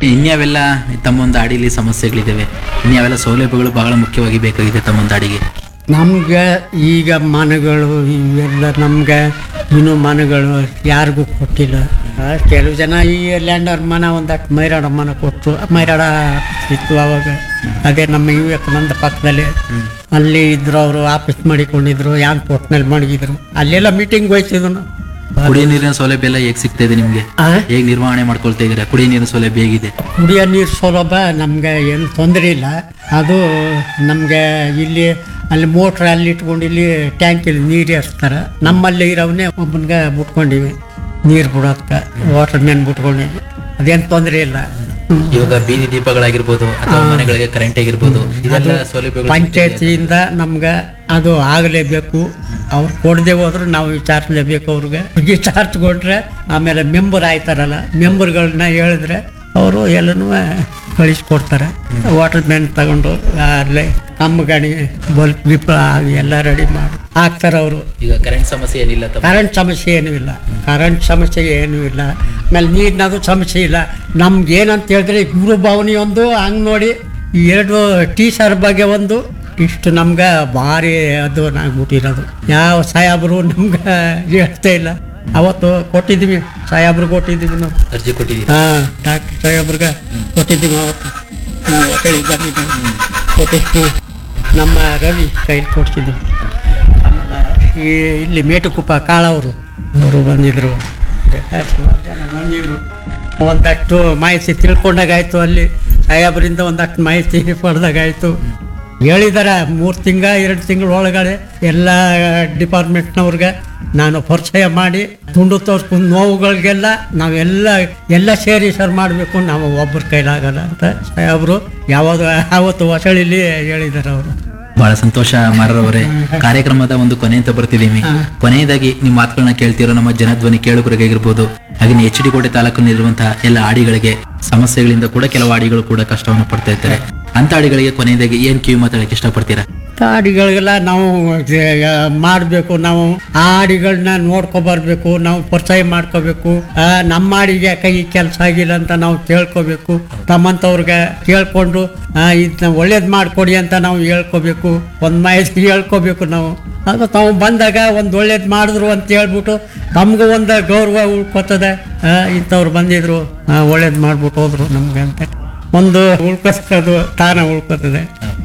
ಇನ್ಯಾವೆಲ್ಲ ತಮ್ಮೊಂದು ಅಡಿಲಿ ಸಮಸ್ಯೆಗಳಿದ್ದಾವೆ ಇನ್ಯಾವೆಲ್ಲ ಸೌಲಭ್ಯಗಳು ಬಹಳ ಮುಖ್ಯವಾಗಿ ಬೇಕಾಗಿದೆ ತಮ್ಮೊಂದು ಅಡಿಗೆ ನಮ್ಗೆ ಈಗ ಮನೆಗಳು ಇವೆಲ್ಲ ನಮ್ಗೆ ಇನ್ನೂ ಮನೆಗಳು ಯಾರಿಗೂ ಕೊಟ್ಟಿಲ್ಲ ಆ, ಕೆಲವು ಜನ ಈ ಲ್ಯಾಂಡರ್ ಮನ ಒಂದಷ್ಟು ಮೈರಾಡ ಮನ ಕೊಟ್ಟು ಮೈರಾಡ ಇತ್ತು ಅವಾಗ ಅದೇ ನಮ್ಮ ವಿವೇಕಾನಂದ ಪಕ್ಕದಲ್ಲಿ ಅಲ್ಲಿ ಇದ್ರು ಅವರು ಆಫೀಸ್ ಮಾಡಿಕೊಂಡಿದ್ರು ಯಾನ್ ಪೋರ್ಟ್ನಲ್ಲಿ ಮಡಗಿದ್ರು ಅಲ್ಲೆಲ್ಲ ಮೀಟಿಂಗ್ ಹೋಯ್ತಿದ್ರು ನಾವು. ಕುಡಿಯೋ ನೀರಿನ ಸೌಲಭ್ಯ ಎಲ್ಲ ಹೇಗೆ ಸಿಗ್ತಾ ಇದೆ ನಿಮಗೆ ಆ, ಹೇಗೆ ನಿರ್ವಹಣೆ ಮಾಡ್ಕೊಳ್ತಾ ಇದ್ದೀರಾ ಕುಡಿಯೋ ನೀರಿನ ಸೌಲಭ್ಯ ಹೇಗಿದೆ ಕುಡಿಯೋ ನೀರು ಸೌಲಭ್ಯ ನಮಗೆ ಏನು ತೊಂದರೆ ಇಲ್ಲ ಅದು ನಮಗೆ ಇಲ್ಲಿ ಅಲ್ಲಿ ಮೋಟ್ರ್ ಅಲ್ಲಿ ಇಟ್ಕೊಂಡು ಇಲ್ಲಿ ಟ್ಯಾಂಕಲ್ಲಿ ನೀರು ಏರಿಸ್ತಾರೆ ನಮ್ಮಲ್ಲಿ ಇರೋವನ್ನೇ ಒಬ್ಬನಿಗೆ ಬಿಟ್ಕೊಂಡಿವಿ ನೀರು ಬಿಡೋದಕ್ಕೆ ವಾಟರ್ ಮ್ಯಾನ್ ಬಿಟ್ಕೊಂಡಿವಿ ಅದೇನು ತೊಂದರೆ ಇಲ್ಲ ಹ್ಮ್. ಇವಾಗ ಬೀದಿ ದೀಪಗಳಾಗಿರ್ಬೋದು ಅಥವಾ ಮನೆಗಳಿಗೆ ಕರೆಂಟ್ ಆಗಿರ್ಬೋದು ಇದೆಲ್ಲ ಸೌಲಭ್ಯಗಳು ಪಂಚಾಯತಿಯಿಂದ ನಮ್ಗೆ ಅದು ಆಗಲೇಬೇಕು ಅವ್ರು ಕೊಡದೆ ಹೋದ್ರೆ ನಾವು ವಿಚಾರಿಸಲೇಬೇಕು ಅವ್ರಿಗೆ ವಿಚಾರಿಸ್ ಕೊಟ್ರೆ ಆಮೇಲೆ ಮೆಂಬರ್ ಆಯ್ತಾರಲ್ಲ ಮೆಂಬರ್ಗಳನ್ನ ಹೇಳಿದ್ರೆ ಅವರು ಎಲ್ಲನೂ ಕಳಿಸ್ಕೊಡ್ತಾರೆ ವಾಟರ್ ಮ್ಯಾನ್ ತಗೊಂಡು ಅಲ್ಲೇ ಕಮ್ಮು ಗಾಡಿ ಬಲ್ಪ್ ಗಿಪ್ ಎಲ್ಲ ರೆಡಿ ಮಾಡಿ ಹಾಕ್ತಾರೆ ಅವರು ಈಗ ಕರೆಂಟ್ ಸಮಸ್ಯೆ ಏನಿಲ್ಲ ತಮ್ಮ ಕರೆಂಟ್ ಸಮಸ್ಯೆ ಏನೂ ಇಲ್ಲ ಕರೆಂಟ್ ಸಮಸ್ಯೆ ಏನೂ ಇಲ್ಲ ಆಮೇಲೆ ನೀರಿನದು ಸಮಸ್ಯೆ ಇಲ್ಲ ನಮ್ಗೆ ಏನಂತ ಹೇಳಿದ್ರೆ ಗುರು ಭವನಿ ಒಂದು ಹಂಗೆ ನೋಡಿ ಈ ಎರಡು ಟೀ ಸರ್ ಬಗ್ಗೆ ಒಂದು ಇಷ್ಟು ನಮ್ಗೆ ಭಾರಿ ಅದು ಆಗ್ಬಿಟ್ಟಿರೋದು ಯಾವ ಸಾಹೇಬರು ನಮ್ಗೆ ಹೇಳ್ತಾ ಇಲ್ಲ ಅವತ್ತು ಕೊಟ್ಟಿದ್ದೀವಿ ಸಾಹೇಬ್ರು ಕೊಟ್ಟಿದ್ದೀವಿ ನಾವು ಅರ್ಜಿ ಕೊಟ್ಟಿದ್ದೀರಿ ಹಾಂ ಡಾಕ್ಟರ್ ಸಾಹೇಬ್ರಿಗೆ ಕೊಟ್ಟಿದ್ದೀವಿ ಅವತ್ತು ಹ್ಮ್, ಹೊಟ್ಟೆಗೆ ಬಂದಿದ್ದೀವಿ ಕೊಟ್ಟಿದ್ದೀವಿ ನಮ್ಮ ರವಿ ಕೈಲಿ ಕೊಡ್ತಿದ್ವಿ ಆಮೇಲೆ ಈ ಇಲ್ಲಿ ಮೇಟುಕುಪ್ಪ ಕಾಳವರು ಅವರು ಬಂದಿದ್ರು ಸುಮಾರು ಜನ ಬಂದಿದ್ರು ಒಂದಷ್ಟು ಮಾಹಿತಿ ತಿಳ್ಕೊಂಡಾಗಾಯ್ತು ಅಲ್ಲಿ ಸಾಹೇಬರಿಂದ ಒಂದಷ್ಟು ಮಾಹಿತಿ ಪಡೆದಾಗಾಯ್ತು ಹೇಳಿದಾರೆ ಮೂರು ತಿಂಗ ಎರಡು ತಿಂಗಳ ಒಳಗಡೆ ಎಲ್ಲ ಡಿಪಾರ್ಟ್ಮೆಂಟ್ನವ್ರಿಗೆ ನಾನು ಪರಿಚಯ ಮಾಡಿ ತುಂಡು ತೋರಿಸ್ಕೊಂಡು ನೋವುಗಳಿಗೆಲ್ಲ ನಾವೆಲ್ಲ ಎಲ್ಲ ಸೇರಿ ಸರ್ ಮಾಡಬೇಕು ನಾವು ಒಬ್ಬರ ಕೈಲಾಗಲ್ಲ ಅಂತ ಸಾಹೇಬರು ಯಾವುದು ಯಾವತ್ತು ಹೊಸಳಿಲಿ ಹೇಳಿದ್ದಾರೆ ಅವರು ಬಹಳ ಸಂತೋಷ ಮಾರರವರೇ ಕಾರ್ಯಕ್ರಮದ ಒಂದು ಕೊನೆ ಅಂತ ಬರ್ತಿದ್ದೀವಿ ಕೊನೆಯದಾಗಿ ನಿಮ್ಮ ಮಾತುಗಳನ್ನ ಕೇಳ್ತಿರೋ ನಮ್ಮ ಜನಧ್ವನಿ ಕೇಳುಗರಿಗಾಗಿರ್ಬೋದು ಹಾಗೆ ಎಚ್ ಡಿ ಕೋಟೆ ತಾಲೂಕಿನಲ್ಲಿರುವಂತಹ ಎಲ್ಲ ಆಡಿಗಳಿಗೆ ಸಮಸ್ಯೆಗಳಿಂದ ಕೂಡ ಕೆಲವು ಆಡಿಗಳು ಕೂಡ ಕಷ್ಟವನ್ನು ಪಡ್ತಾ ಇರ್ತಾರೆ ಅಂತ ಆಡಿಗಳಿಗೆ ಕೊನೆಯದಾಗಿ ಏನ್ ಕಿವಿ ಮಾತಾಡಕ್ಕೆ ಇಷ್ಟಪಡ್ತೀರಾ ಹಾಡಿಗಳಿಗೆಲ್ಲ ನಾವು ಮಾಡಬೇಕು ನಾವು ಆ ಹಾಡಿಗಳನ್ನ ನೋಡ್ಕೊಬರ್ಬೇಕು ನಾವು ಪರಿಚಯ ಮಾಡ್ಕೋಬೇಕು ಆ, ನಮ್ಮ ಹಾಡಿಗೆ ಕೈ ಕೆಲಸ ಆಗಿಲ್ಲ ಅಂತ ನಾವು ಕೇಳ್ಕೋಬೇಕು ತಮ್ಮಂಥವ್ರಿಗೆ ಕೇಳ್ಕೊಂಡು ಇದನ್ನ ಒಳ್ಳೇದು ಮಾಡಿಕೊಡಿ ಅಂತ ನಾವು ಹೇಳ್ಕೋಬೇಕು ಒಂದು ಮಾಹಿತಿ ಹೇಳ್ಕೋಬೇಕು ನಾವು ಅದು ತಾವು ಬಂದಾಗ ಒಂದು ಒಳ್ಳೇದು ಮಾಡಿದ್ರು ಅಂತ ಹೇಳ್ಬಿಟ್ಟು ನಮಗೂ ಒಂದು ಗೌರವ ಉಳ್ಕೋತದೆ ಆ, ಇಂಥವ್ರು ಬಂದಿದ್ರು ಒಳ್ಳೇದು ಮಾಡ್ಬಿಟ್ಟು ಹೋದ್ರು ನಮ್ಗೆ ಅಂತ ಒಂದು ಉಳ್ಕೋಸ್ಕದು ತಾನ ಉಳ್ಕೋತದೆ